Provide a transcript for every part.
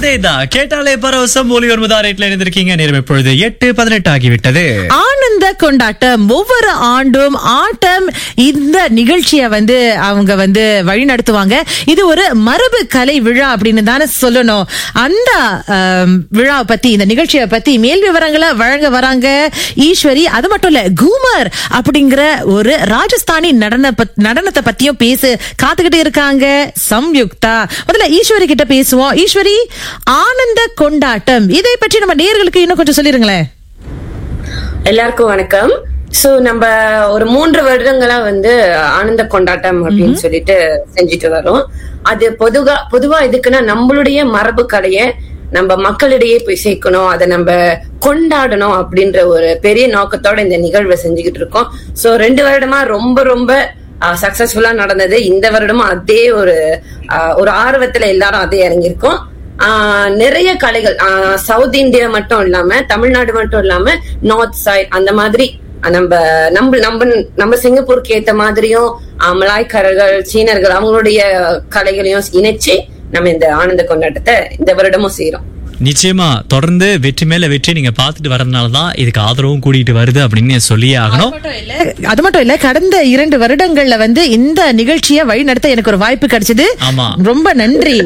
அதேதான் கேட்டாலே பரவசம் ஒலி ஒன்பதா ரேட்ல இருந்திருக்கீங்க நேரம் இப்பொழுது எட்டு பதினெட்டு ஆகிவிட்டது ஆனந்த கொண்டாட்டம் ஒவ்வொரு ஆண்டும் ஆட்டம் இந்த நிகழ்ச்சியை வந்து அவங்க வந்து வழி நடத்துவாங்க இது ஒரு மரபு கலை விழா அப்படின்னு தானே சொல்லணும் அந்த ஆம், விழாவை பத்தி இந்த நிகழ்ச்சியை பத்தி மேல் விவரங்களை வழங்க வராங்க ஈஸ்வரி அது மட்டும் இல்ல கூமர் அப்படிங்கிற ஒரு ராஜஸ்தானி நடன பத்- நடனத்தை பத்தியும் பேச காத்துக்கிட்டு இருக்காங்க சம்யுக்தா முதல்ல ஈஸ்வரி கிட்ட பேசுவோம் ஈஸ்வரி ஆனந்த கொண்டாட்டம் இதை பற்றி நம்ம நேர்களுக்கு இன்னும் கொஞ்சம் சொல்லிருங்களேன் எல்லாருக்கும் வணக்கம் சோ நம்ம ஒரு மூன்று வருடங்களா வந்து ஆனந்த கொண்டாட்டம் அப்படின்னு சொல்லிட்டு செஞ்சுட்டு வரோம் அது பொதுவா பொதுவா எதுக்குன்னா நம்மளுடைய மரபு கலையை நம்ம மக்களிடையே போய் சேர்க்கணும் அதை நம்ம கொண்டாடணும் அப்படின்ற ஒரு பெரிய நோக்கத்தோட இந்த நிகழ்வை செஞ்சுக்கிட்டு இருக்கோம் சோ ரெண்டு வருடமா ரொம்ப ரொம்ப சக்சஸ்ஃபுல்லா நடந்தது இந்த வருடமும் அதே ஒரு ஆஹ், ஒரு ஆர்வத்துல எல்லாரும் அதே இறங்கியிருக்கோம் ஆஹ் நிறைய கலைகள் ஆஹ் சவுத் இந்தியா மட்டும் இல்லாம தமிழ்நாடு மட்டும் இல்லாம நார்த் சைட் அந்த மாதிரி ஆஹ் நம்ம நம்ம நம்ம நம்ம சிங்கப்பூருக்கு ஏத்த மாதிரியும் ஆஹ் மலாய்க்காரர்கள் சீனர்கள் அவங்களுடைய கலைகளையும் இணைச்சு நம்ம இந்த ஆனந்த கொண்டாட்டத்தை இந்த வருடமும் செய்யறோம் நிச்சயமா தொடர்ந்து வெற்றி மேல வெற்றி நீங்க பாத்துட்டு வரதுனால தான் இதுக்கு ஆதரவும் கூட்டிட்டு வருது அப்படின்னு சொல்லியே ஆகணும் அது மட்டும் இல்ல கடந்த இரண்டு வருடங்கள்ல வந்து இந்த நிகழ்ச்சியை வழி நடத்த எனக்கு ஒரு வாய்ப்பு கிடைச்சது ஆமா. ரொம்ப நன்றி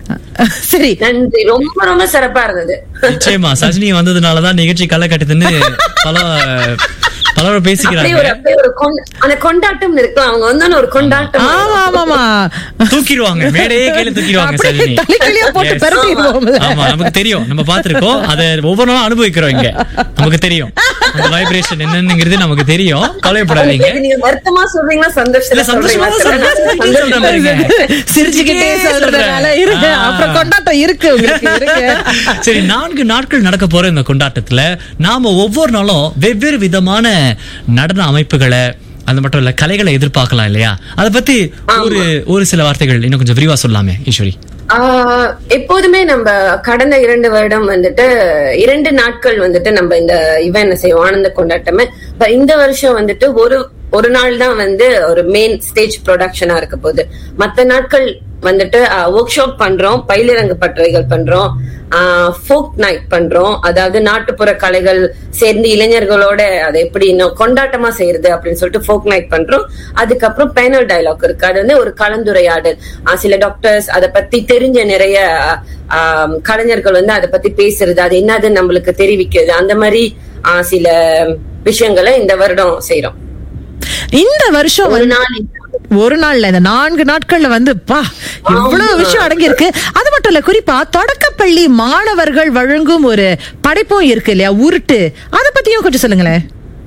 சரி நன்றி ரொம்ப ரொம்ப சிறப்பா இருந்தது நிச்சயமா சஜினி வந்ததுனாலதான் நிகழ்ச்சி களை கட்டுதுன்னு பல பலரும் அப்படியே பேசிக்கிறாங்க ஒரு அப்படியே ஒரு கொண்ட- அந்த கொண்டாட்டம் இருக்கு அவங்க வந்து ஒரு கொண்டாட்டம் ஆமா ஆமாமா தூக்கிடுவாங்க மேடையே கீழே தூக்கிடுவாங்க அப்படியே சஜினி தலைகீழியா போட்டு Yes. பரட்டிடுவோம்ல. ஆமா நமக்கு தெரியும் நம்ம பாத்திருக்கோம் அத ஒவ்வொரு நாளும் அனுபவிக்கிறோம் இங்க நமக்கு தெரியும் அந்த வைப்ரேஷன் என்னங்கிறது நமக்கு தெரியும் கவலைப்படாதீங்க இது நீங்க வருத்தமா சொல்றீங்களா இல்ல சந்தோஷத்துல சந்தோஷமா சொல்றீங்களா சொல்றேன். சந்தோஷமா சந்தோஷமா இருங்க. சிரிச்சுக்கிட்டே சொல்றதுனால இருக்கு ஆ. அப்புறம் கொண்டாட்டம் இருக்கு உங்களுக்கு இருக்கு சரி நான்கு நாட்கள் நடக்க போற இந்த கொண்டாட்டத்துல நாம ஒவ்வொரு நாளும் வெவ்வேறு விதமான நடன அமைப்புகளை அது மட்டும் இல்ல கலைகளை எதிர்பார்க்கலாம் இல்லையா அத பத்தி ஒரு ஒரு சில வார்த்தைகள் இன்னும் கொஞ்சம் விரிவா சொல்லலாமே ஈஸ்வரி ஆஹ் எப்போதுமே நம்ம கடந்த இரண்டு வருடம் வந்துட்டு இரண்டு நாட்கள் வந்துட்டு நம்ம இந்த இவன் செய்வோம் ஆனந்த கொண்டாட்டமே இப்ப இந்த வருஷம் வந்துட்டு ஒரு ஒரு நாள் தான் வந்து ஒரு மெயின் ஸ்டேஜ் ப்ரொடக்ஷனா இருக்க போகுது மத்த நாட்கள் வந்துட்டு ஒர்க் ஷாப் பண்றோம் பயிலிறங்கு பட்டறைகள் பண்றோம் ஃபோக் நைட் பண்றோம் அதாவது நாட்டுப்புற கலைகள் சேர்ந்து இளைஞர்களோட அதை எப்படி இன்னும் கொண்டாட்டமா செய்யறது அப்படின்னு சொல்லிட்டு ஃபோக் நைட் பண்றோம் அதுக்கப்புறம் பேனல் டயலாக் இருக்கு அது வந்து ஒரு கலந்துரையாடல் ஆஹ் சில டாக்டர்ஸ் அதை பத்தி தெரிஞ்ச நிறைய ஆஹ் கலைஞர்கள் வந்து அதை பத்தி பேசுறது அது என்னது நம்மளுக்கு தெரிவிக்கிறது அந்த மாதிரி ஆஹ் சில விஷயங்களை இந்த வருடம் செய்யறோம் இந்த வருஷம் ஒரு வந்து நாள் ஒரு நாள்ல இந்த நான்கு நாட்கள்ல வந்து பா இவ்வளவு விஷயம் அடங்கி இருக்கு அது மட்டும் இல்ல குறிப்பா தொடக்கப்பள்ளி மாணவர்கள் வழங்கும் ஒரு படைப்பும் இருக்கு இல்லையா உருட்டு அத பத்தியும் கொஞ்சம் சொல்லுங்களேன்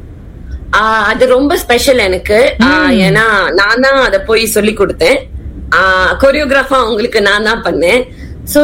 ஆஹ் அது ரொம்ப ஸ்பெஷல் எனக்கு ஆஹ் ஏன்னா நான் தான் அதை போய் சொல்லி கொடுத்தேன் கொரியோகிராஃபா அவங்களுக்கு நான் தான் பண்ணேன் சோ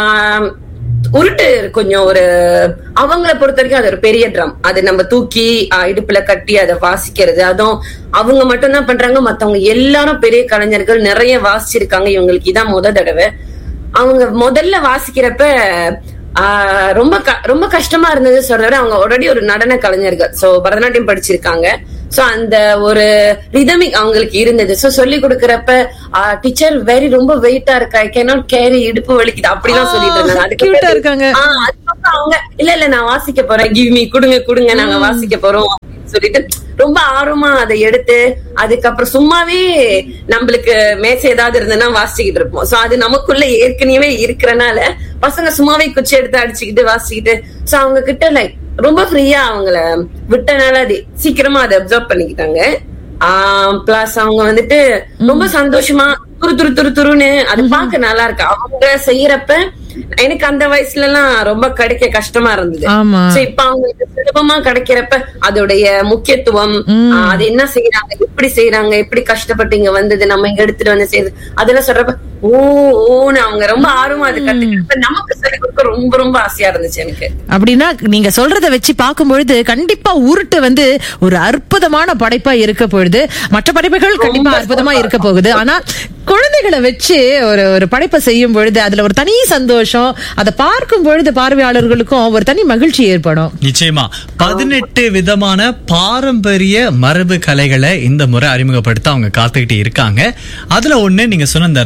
உருட்டு கொஞ்சம் ஒரு அவங்கள பொறுத்த வரைக்கும் அது ஒரு பெரிய ட்ரம் அது நம்ம தூக்கி ஆஹ் இடுப்புல கட்டி அதை வாசிக்கிறது அதுவும் அவங்க மட்டும் தான் பண்றாங்க மத்தவங்க எல்லாரும் பெரிய கலைஞர்கள் நிறைய வாசிச்சிருக்காங்க இவங்களுக்கு இதான் முத தடவை அவங்க முதல்ல வாசிக்கிறப்ப ஆஹ் ரொம்ப க- ரொம்ப கஷ்டமா இருந்தது சொல்ற விட அவங்க ஆல்ரெடி ஒரு நடன கலைஞர்கள் சோ பரதநாட்டியம் படிச்சிருக்காங்க சோ அந்த ஒரு ரிதமிக் அவங்களுக்கு இருந்தது சோ சொல்லி கொடுக்கறப்ப டீச்சர் வெரி ரொம்ப வெயிட்டா இருக்கா ஐ கேனாட் கேரி இடுப்பு வலிக்குது அப்படிலாம் சொல்லிட்டு இருந்தாங்க அதுக்கு cute ஆ பிறகு- இருக்காங்க. ஆஹ் அதுக்கப்புறம் அவங்க இல்ல இல்ல நான் வாசிக்க போறேன் கிவ் மீ கொடுங்க கொடுங்க நாங்க வாசிக்க போறோம் அப்படின்னு சொல்லிட்டு ரொம்ப ஆர்வமா அதை எடுத்து அதுக்கப்புறம் சும்மாவே நம்மளுக்கு மேசை ஏதாவது இருந்ததுன்னா வாசிச்சுக்கிட்டு இருப்போம் சோ அது நமக்குள்ள ஏற்கனவே இருக்கிறனால பசங்க சும்மாவே குச்சி எடுத்து அடிச்சுக்கிட்டு வாசிக்கிட்டு சோ அவங்க கிட்ட லைக் ரொம்ப ஃப்ரீயா அவங்கள விட்டனால அது சீக்கிரமா அதை அப்சர்வ் பண்ணிக்கிட்டாங்க பிளஸ் அவங்க வந்துட்டு ரொம்ப சந்தோஷமா துரு துரு துரு துருன்னு அது பார்க்க நல்லா இருக்கு அவங்க செய்யறப்ப எனக்கு அந்த வயசுல எல்லாம் ரொம்ப கிடைக்க கஷ்டமா இருந்தது ஆமா. So, இப்ப அவங்களுக்கு சுலபமா கிடைக்கிறப்ப அதோடைய முக்கியத்துவம் ஆஹ், அது என்ன செய்யறாங்க எப்படி செய்யறாங்க எப்படி கஷ்டப்பட்டு இங்க வந்தது நம்ம இங்க எடுத்துட்டு வந்து செய்யுது அதெல்லாம் சொல்றப்ப ஓ ஓன்னு அவங்க ரொம்ப ஆர்வமா அது கத்துக்கிறப்ப நமக்கு சொல்லிக் கொடுக்க ரொம்ப ரொம்ப ஆசையா இருந்துச்சு எனக்கு அப்படின்னா நீங்க சொல்றத வச்சு பார்க்கும்பொழுது கண்டிப்பா உருட்டு வந்து ஒரு அற்புதமான படைப்பா இருக்க பொழுது மற்ற படைப்புகள் கண்டிப்பா அற்புதமா இருக்க போகுது ஆனா குழந்தைகளை வச்சு ஒரு ஒரு படைப்பை செய்யும் பொழுது அதுல ஒரு தனி சந்தோஷம் அதை பார்க்கும் பொழுது பார்வையாளர்களுக்கும் ஒரு தனி மகிழ்ச்சி ஏற்படும் நிச்சயமா பதினெட்டு விதமான பாரம்பரிய மரபு கலைகளை இந்த முறை அறிமுகப்படுத்த அவங்க காத்துக்கிட்டு இருக்காங்க அதுல ஒண்ணு நீங்க சொன்ன இந்த ராஜஸ்தான்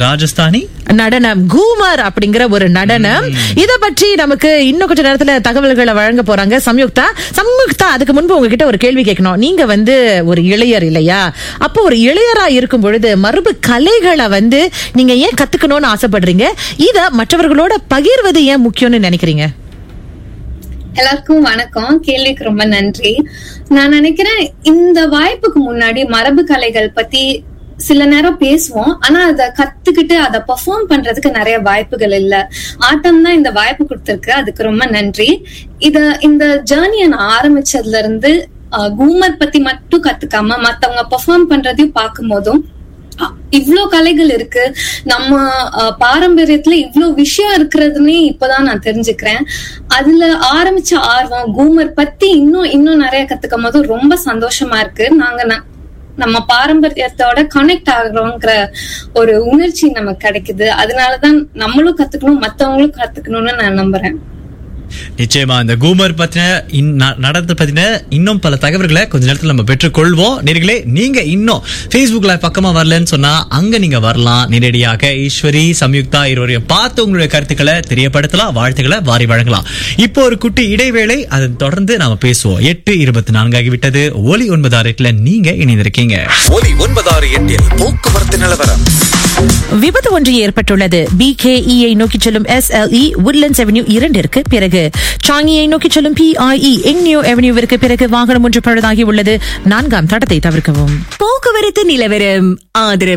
பாகிஸ்தானி நடனம் கூமர் அப்படிங்கிற ஒரு நடனம் இத பற்றி நமக்கு இன்னும் கொஞ்ச நேரத்துல தகவல்களை வழங்க போறாங்க சம்யுக்தா சம்யுக்தா அதுக்கு முன்பு உங்ககிட்ட ஒரு கேள்வி கேட்கணும் நீங்க வந்து ஒரு இளையர் இல்லையா அப்போ ஒரு இளையரா இருக்கும் பொழுது மரபு கலைகளை வந்து நீங்க ஏன் கத்துக்கணும்னு ஆசைப்படுறீங்க இத மற்றவர்களோட பகிர்வது ஏன் முக்கியம்னு நினைக்கிறீங்க எல்லாருக்கும் வணக்கம் கேள்விக்கு ரொம்ப நன்றி நான் நினைக்கிறேன் இந்த வாய்ப்புக்கு முன்னாடி மரபு கலைகள் பத்தி சில நேரம் பேசுவோம் ஆனா அத கத்துக்கிட்டு அத பெர்ஃபார்ம் பண்றதுக்கு நிறைய வாய்ப்புகள் இல்ல ஆட்டம் தான் இந்த வாய்ப்பு கொடுத்திருக்கு அதுக்கு ரொம்ப நன்றி இத இந்த ஜேர்னியை நான் ஆரம்பிச்சதுல இருந்து அஹ், கூமர் பத்தி மட்டும் கத்துக்காம மத்தவங்க பெர்ஃபார்ம் பண்றதையும் பார்க்கும் போதும் அ- இவ்ளோ கலைகள் இருக்கு நம்ம அஹ், பாரம்பரியத்துல இவ்ளோ விஷயம் இருக்கிறதுனே இப்பதான் நான் தெரிஞ்சுக்கிறேன் அதுல ஆரம்பிச்ச ஆர்வம் கூமர் பத்தி இன்னும் இன்னும் நிறைய கத்துக்கும் போது ரொம்ப சந்தோஷமா இருக்கு நாங்க ந- நம்ம பாரம்பரியத்தோட கனெக்ட் ஆகுறோங்கிற ஒரு உணர்ச்சி நமக்கு கிடைக்குது அதனாலதான் நம்மளும் கத்துக்கணும் மத்தவங்களும் கத்துக்கணும்னு நான் நம்புறேன் நிச்சயமா இந்த கூமர் பத்தின இன்- ந- நடனத்தை பத்தின இன்னும் பல தகவல்களை கொஞ்ச நேரத்தில் நம்ம பெற்றுக்கொள்வோம் நேர்களே நீங்க இன்னும் Facebookல பக்கமா வரலன்னு சொன்னா அங்க நீங்க வரலாம் நேரடியாக ஈஸ்வரி சம்யுக்தா இருவரையும் பார்த்து உங்களுடைய கருத்துக்களை தெரியப்படுத்தலாம் வாழ்த்துக்களை வாரி வழங்கலாம் இப்போ ஒரு குட்டி இடைவேளை அதை தொடர்ந்து நாம பேசுவோம் எட்டு இருபத்தி நான்கு ஆகிவிட்டது ஒலி ஒன்பது ஆறு நீங்க இணைந்திருக்கீங்க ஒலி ஒன்பதாறு எட்டில் போக்குவரத்து நிலவரம் விபத்து ஒன்று ஏற்பட்டுள்ளது பிகேஇயை நோக்கி செல்லும் எஸ்எல்இ உட்லண்ட்ஸ் அவென்யூ இரண்டிற்கு பிறகு சாங்கியை நோக்கி செல்லும் பிஐஇ எங்னியோ அவென்யூவிற்கு பிறகு வாகனம் ஒன்று பழுதாகி உள்ளது நான்காம் தடத்தை தவிர்க்கவும் போக்குவரத்து நிலவரம் ஆதரவு